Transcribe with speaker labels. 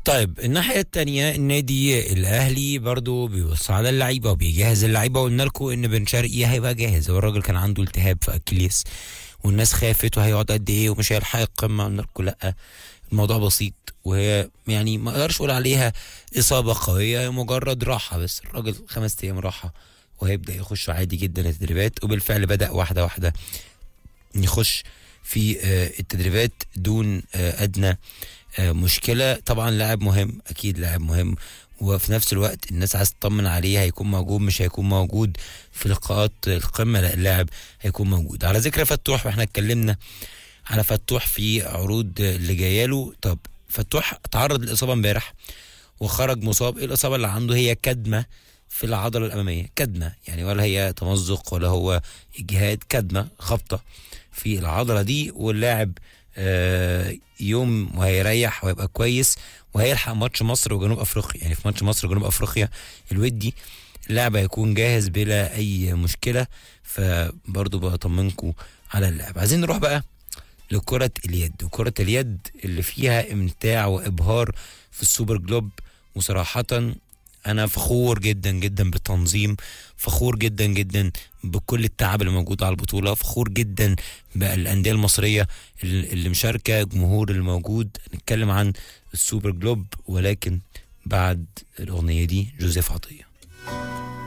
Speaker 1: طيب الناحية التانية النادي الأهلي برضو بيبص على اللعيبة وبيجهز اللعيبة وقلنا لكم إن بن شرقي هيبقى جاهز هو الراجل كان عنده التهاب في أكيليس والناس خافت وهيقعد قد إيه ومش هيلحق القمة قلنا لكم لأ الموضوع بسيط وهي يعني ما اقدرش اقول عليها اصابه قويه مجرد راحه بس الراجل خمس ايام راحه وهيبدا يخش عادي جدا التدريبات وبالفعل بدا واحده واحده يخش في آه، التدريبات دون آه، ادنى آه، مشكله طبعا لاعب مهم اكيد لاعب مهم وفي نفس الوقت الناس عايز تطمن عليه هيكون موجود مش هيكون موجود في لقاءات القمه لا اللاعب هيكون موجود على ذكر فتوح واحنا اتكلمنا على فتوح في عروض اللي جايه له طب فتوح تعرض للاصابه امبارح وخرج مصاب ايه الاصابه اللي عنده هي كدمه في العضله الاماميه كدمه يعني ولا هي تمزق ولا هو اجهاد كدمه خبطه في العضله دي واللاعب آه، يوم وهيريح وهيبقى كويس وهيلحق ماتش مصر وجنوب افريقيا يعني في ماتش مصر وجنوب افريقيا الودي اللاعب هيكون جاهز بلا اي مشكله فبرضه بطمنكم على اللاعب عايزين نروح بقى لكرة اليد وكرة اليد اللي فيها امتاع وابهار في السوبر جلوب وصراحة انا فخور جدا جدا بالتنظيم فخور جدا جدا بكل التعب اللي موجود على البطولة فخور جدا بالأندية المصرية اللي اللي مشاركة الجمهور اللي موجود نتكلم عن السوبر جلوب ولكن بعد الأغنية دي جوزيف عطية